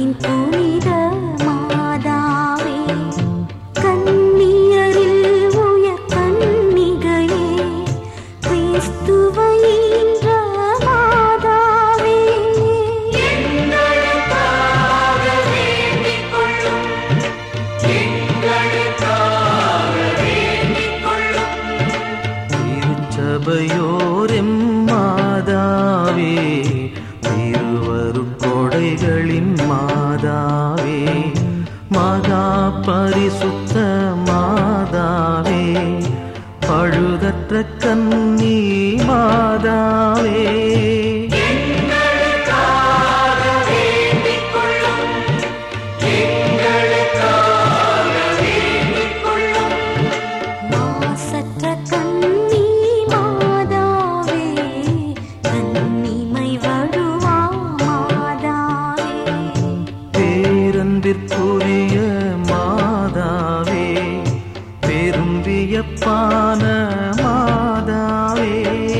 மண்ணின் புனித மாதாவே கன்னியரில் உயர் கன்னிகையே கிறிஸ்துவை ஈன்ற மாதாவே திருச்சபையோரெம் மாதாவே திருவரும் கொடைகளின் மாதாவே மகா பரிசுத்த மாதாவே பழுதற்ற கன்னி மாதாவே மாசற்ற கன்னி மாதாவே கன்னிமை வழுவா மாதாவே பேரன்பிற்குரிய மாதாவே பெரும் வியப்பான மாதாவே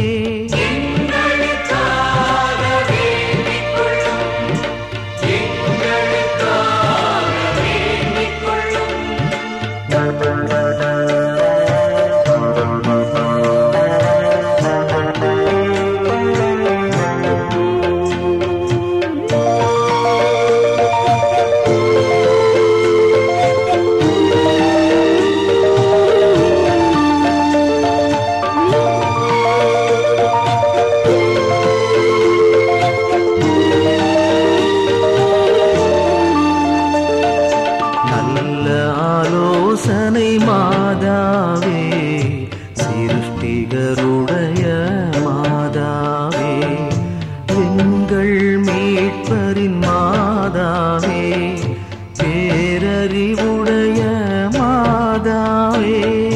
நல்ல ஆலோசனை மாதாவே சிருஷ்டிகருடைய மாதாவே எங்கள் மீட்பரின் மாதாவே பேரறிவுடைய மாதாவே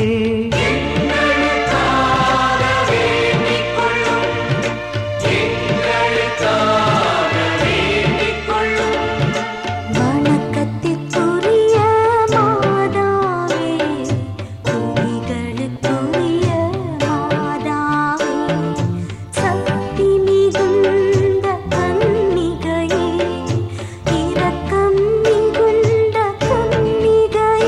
வணக்கத்திற்குரிய மாதாவே துதிகளுக்குரிய மாதாவே சக்தி மிகுந்த கன்னிகையே இரக்கம் மிகுந்த கன்னிகையே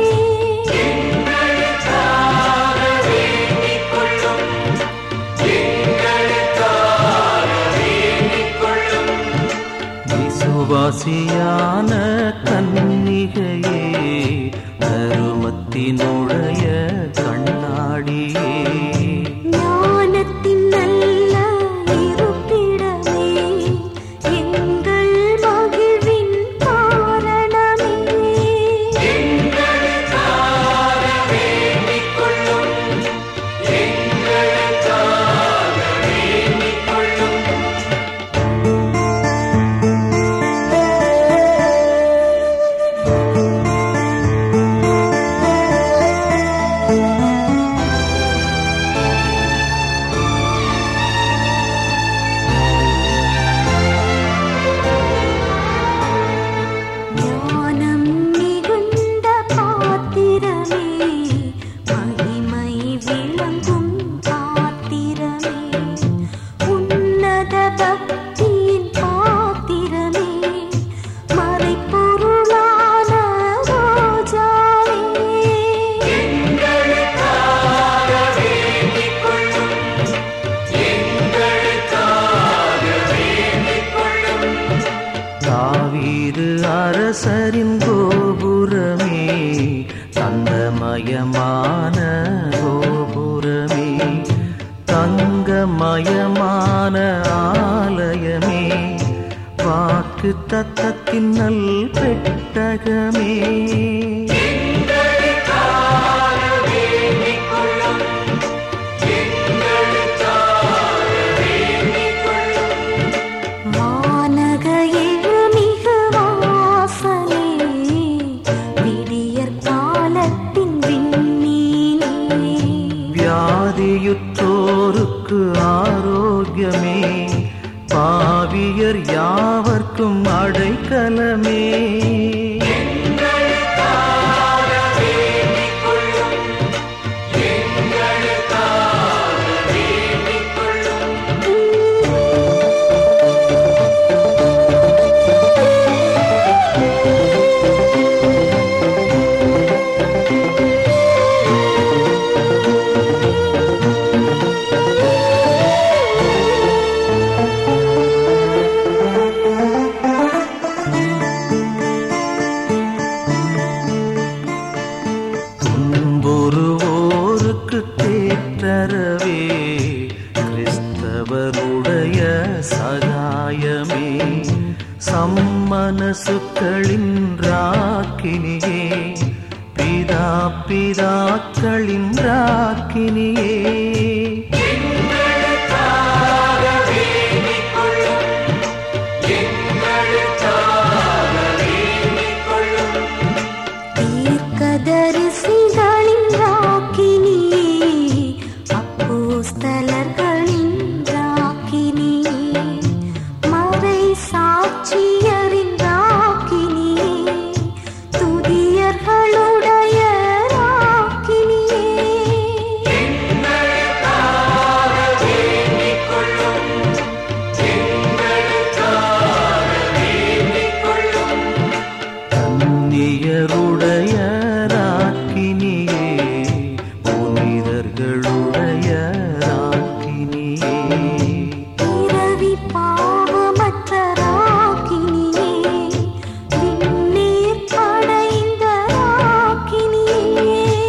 விசுவாசியான கன்னிகையே தருமத்தினுடைய கண்ணாடியே ஞானத்தின் நல்ல இருப்பிடமே எங்கள் மகிழ்வின் காரணமே ஞானம் மிகுந்த பாத்திரமே மகிமை விளங்கும் பாத்திரமே உன்னத பக்தியின் பாத்திரமே மறைப்பொருளான ராஜாவே தாவீது அரசரின் கோபுரமே தந்தமயமான கோபுரமே தங்கமயமான ஆலயமே வாக்கு தத்தத்தின் நல் பெட்டகமே வானக எழுமிகு வாசலே விடியற் காலத்தின் விண்ணீனே வியாதியுற்றோருக்கு ஆரோக்கியமே பாவியர் யாவர்க்கும் அடைக்கலமே மனசுக்களின் ராக்கினியே பிதா பிதாக்களின் ராக்கினியே தீர்க்கதரிசிகளின் ராக்கினியே அப்போஸ்தலர்களின் ராக்கினியே மறை சாட்சியரின் ராக்கினியே துதியர்களுடைய ராக்கினியே கன்னியருடைய ராக்கினியே புனிதர்களுடைய ராக்கினியே பிறவி பாவமற்ற ராக்கினியே விண்ணீர் அடைந்த ராக்கினியே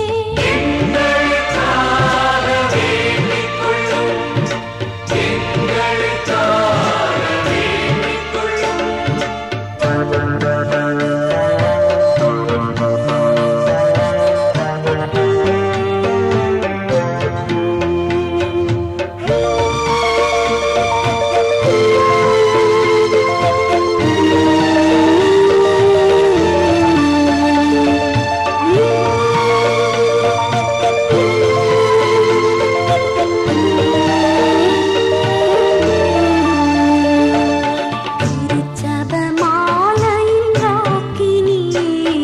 திருச்சபமாலையின் ராக்கினியே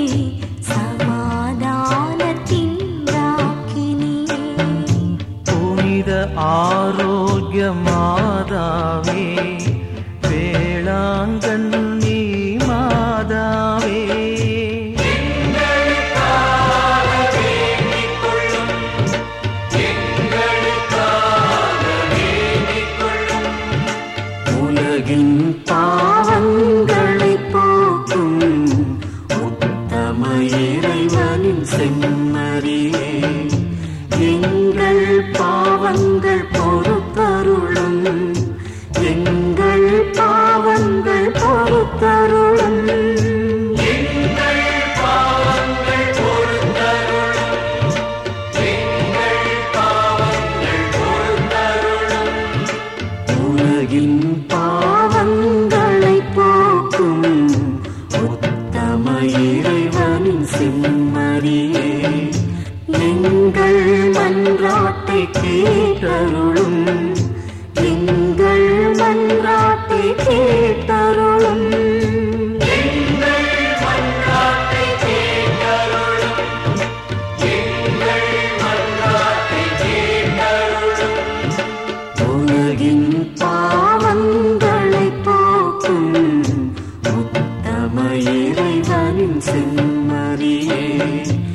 சமாதானத்தின் ராக்கினியே புனித ஆரோக்கிய மாதாவே வேளாங்கண்ணி மாதாவே உலகின் பாவங்களை போக்கும் உத்தம இறைவனின் செம்மறியே எங்கள் பாவங்கள் பொறுத்தருளும் எங்கள் பாவங்கள் பொறுத்தருளும் உலகின் பாவங்களை போக்கும் உத்தம இறைவனின் செம்மறியே எங்கள் மன்றாட்டை கேட்டருளும் எங்கள் மன்றாட்டை கேட்டருளும் உலகின் பாவங்களை போக்கும் உத்தம இறைவனின் செம்மறியே